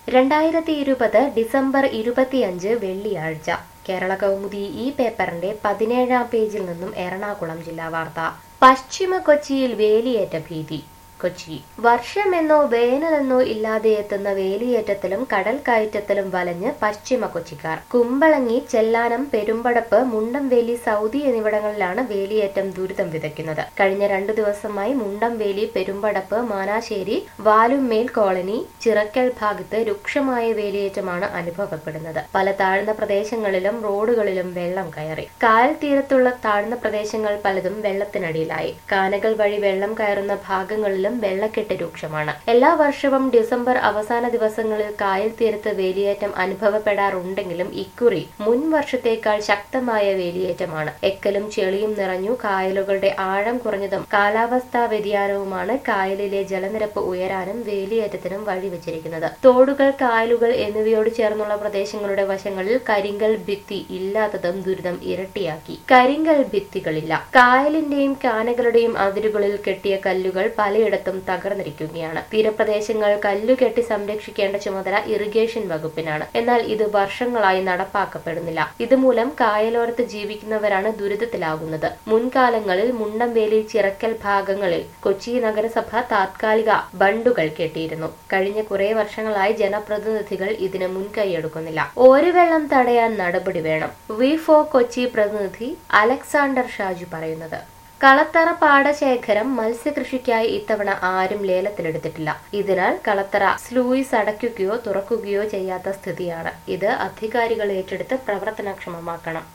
രണ്ടായിരത്തി ഇരുപത് ഡിസംബർ ഇരുപത്തിയഞ്ച് വെള്ളിയാഴ്ച കേരള കൗമുദി ഈ പേപ്പറിന്റെ പതിനേഴാം പേജിൽ നിന്നും എറണാകുളം ജില്ലാ വാർത്ത പശ്ചിമ കൊച്ചിയിൽ വേലിയേറ്റ ഭീതി കൊച്ചി വർഷമെന്നോ വേനലെന്നോ ഇല്ലാതെ എത്തുന്ന വേലിയേറ്റത്തിലും കടൽ കയറ്റത്തിലും വലഞ്ഞ് പശ്ചിമ കൊച്ചിക്കാർ കുമ്പളങ്ങി ചെല്ലാനം പെരുമ്പടപ്പ് മുണ്ടംവേലി സൗദി എന്നിവിടങ്ങളിലാണ് വേലിയേറ്റം ദുരിതം വിതയ്ക്കുന്നത് കഴിഞ്ഞ രണ്ടു ദിവസമായി മുണ്ടംവേലി പെരുമ്പടപ്പ് മാനാശ്ശേരി വാലുമ്മേൽ കോളനി ചിറക്കൽ ഭാഗത്ത് രൂക്ഷമായ വേലിയേറ്റമാണ് അനുഭവപ്പെടുന്നത് പല താഴ്ന്ന പ്രദേശങ്ങളിലും റോഡുകളിലും വെള്ളം കയറി കായൽ തീരത്തുള്ള താഴ്ന്ന പ്രദേശങ്ങൾ പലതും വെള്ളത്തിനടിയിലായി കാനകൾ വഴി വെള്ളം കയറുന്ന ഭാഗങ്ങളിലും വെള്ളക്കെട്ട് രൂക്ഷമാണ് എല്ലാ വർഷവും ഡിസംബർ അവസാന ദിവസങ്ങളിൽ കായൽ തീരത്ത് വേലിയേറ്റം അനുഭവപ്പെടാറുണ്ടെങ്കിലും ഇക്കുറി മുൻ വർഷത്തേക്കാൾ ശക്തമായ വേലിയേറ്റമാണ് എക്കലും ചെളിയും നിറഞ്ഞു കായലുകളുടെ ആഴം കുറഞ്ഞതും കാലാവസ്ഥാ വ്യതിയാനവുമാണ് കായലിലെ ജലനിരപ്പ് ഉയരാനും വേലിയേറ്റത്തിനും വഴിവെച്ചിരിക്കുന്നത് തോടുകൾ കായലുകൾ എന്നിവയോട് ചേർന്നുള്ള പ്രദേശങ്ങളുടെ വശങ്ങളിൽ കരിങ്കൽ ഭിത്തി ഇല്ലാത്തതും ദുരിതം ഇരട്ടിയാക്കി കരിങ്കൽ ഭിത്തികളില്ല കായലിന്റെയും കാനകളുടെയും അതിരുകളിൽ കെട്ടിയ കല്ലുകൾ പലയിടത്തും തകർന്നിരിക്കുകയാണ് തീരപ്രദേശങ്ങൾ കല്ലുകെട്ടി സംരക്ഷിക്കേണ്ട ചുമതല ഇറിഗേഷൻ വകുപ്പിനാണ് എന്നാൽ ഇത് വർഷങ്ങളായി നടപ്പാക്കപ്പെടുന്നില്ല ഇതുമൂലം കായലോരത്ത് ജീവിക്കുന്നവരാണ് ദുരിതത്തിലാകുന്നത് മുൻകാലങ്ങളിൽ മുണ്ടംവേലി ചിറക്കൽ ഭാഗങ്ങളിൽ കൊച്ചി നഗരസഭ താത്കാലിക ബണ്ടുകൾ കെട്ടിയിരുന്നു കഴിഞ്ഞ കുറെ വർഷങ്ങളായി ജനപ്രതിനിധികൾ ഇതിന് മുൻകൈയെടുക്കുന്നില്ല ഓരുവെള്ളം തടയാൻ നടപടി വേണം വി ഫോർ കൊച്ചി പ്രതിനിധി അലക്സാണ്ടർ ഷാജു പറയുന്നത് കളത്തറ പാടശേഖരം മത്സ്യകൃഷിക്കായി ഇത്തവണ ആരും ലേലത്തിലെടുത്തിട്ടില്ല ഇതിനാൽ കളത്തറ സ്ലൂയിസ് അടയ്ക്കുകയോ തുറക്കുകയോ ചെയ്യാത്ത സ്ഥിതിയാണ് ഇത് അധികാരികൾ ഏറ്റെടുത്ത് പ്രവർത്തനക്ഷമമാക്കണം